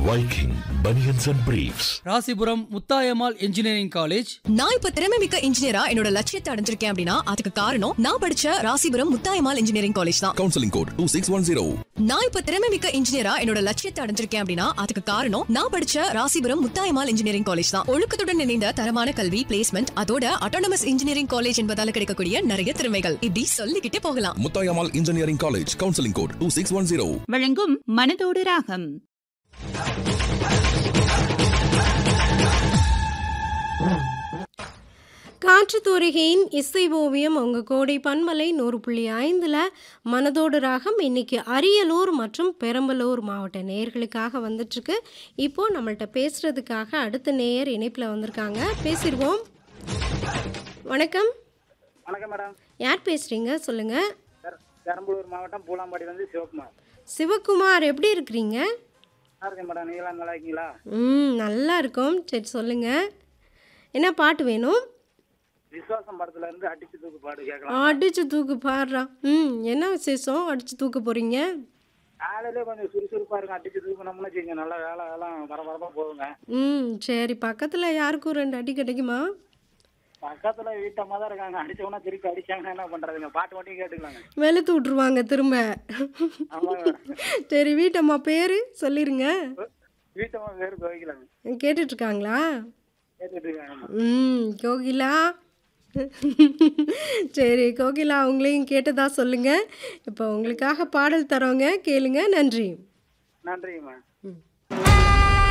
Viking Bunions and Briefs. Rasipuram Muthayammal engineering college நான் இப்ப திறமை மிக்க இன்ஜினியரா என்னோட லட்சியத்தை அடைஞ்சிருக்கேன் அப்படின்னா அதுக்கு காரணம் நான் படிச்ச ராசிபுரம் முத்தாயம்மாள் இன்ஜினியரிங் காலேஜ் தான் counseling code 2610. நான் இப்ப திறமை மிக்க இன்ஜினியரா என்னோட லட்சியத்தை அடைஞ்சிருக்கேன் அப்படின்னா அதுக்கு காரணம் நான் படிச்ச ராசிபுரம் முத்தாயம்மாள் இன்ஜினியரிங் காலேஜ் தான் ஒழுக்கத்துடன் இணைந்த தரமான கல்வி பிளேஸ்மெண்ட் அதோட அட்டானமஸ் இன்ஜினியரிங் காலேஜ் என்பதால கிடைக்கக்கூடிய நிறைய திறமைகள் இப்படி சொல்லிக்கிட்டே போகலாம் Muthayammal engineering college counselling code two six one zero வழங்கும் மனதோடு ராகம் காற்று தூரிகையின் இசை ஓவியம் உங்கள் கோடை பன்மலை நூறு புள்ளி ஐந்தில் மனதோடு ராகம் இன்னைக்கு அரியலூர் மற்றும் பெரம்பலூர் மாவட்ட நேயர்களுக்காக வந்துட்டுருக்கு இப்போ நம்மள்ட்ட பேசுறதுக்காக அடுத்த நேயர் இணைப்பில் வந்திருக்காங்க பேசிடுவோம் வணக்கம் வணக்கம் மேடம் யார் பேசுறீங்க சொல்லுங்க பெர- பெரம்பலூர் மாவட்டம் பூலாம்பாடி வந்து சிவகுமார் சிவகுமார் எப்படி இருக்கிறீங்க நல்லா இருக்கேன் மேடம் நீங்களாம் நல்லா இருக்கீங்களா ம் நல்லா இருக்கோம் சரி சொல்லுங்க என்ன பாட்டு வேணும் விசுவாசம் படத்துல இருந்து அடிச்சு தூக்கு பாடு கேட்கலாம் அடிச்சு தூக்கு பாடுறா ம் என்ன விசேஷம் அடிச்சு தூக்க போறீங்க காலையிலே கொஞ்சம் சுறுசுறுப்பா இருக்கும் அடிச்சு தூக்கணும்னு வச்சுக்கோங்க நல்லா வேலை எல்லாம் பரபரப்பா போகுங்க ம் சரி பக்கத்தில் யாருக்கும் ரெண்டு அடி கிடைக்குமா பக்கத்துல வீட்டம்மா தான் இருக்காங்க அடிச்சவனா திருப்பி அடிச்சாங்கன்னா என்ன பண்றதுங்க பாட்டு மட்டும் கேட்டுக்கலாங்க வெளுத்து விட்ருவாங்க திரும்ப ஆமாங்க சரி வீட்டம்மா பேர் சொல்லிருங்க வீட்டம்மா பேரு துவைக்கலாங்க கேட்டுட்டு இருக்காங்களா கேட்டுட்டு இருக்காங்க ம் கோகிலா சரி கோகிலா அவங்களையும் கேட்டதா சொல்லுங்க இப்போ உங்களுக்காக பாடல் தரோங்க கேளுங்க நன்றி நன்றிங்கம்மா ம்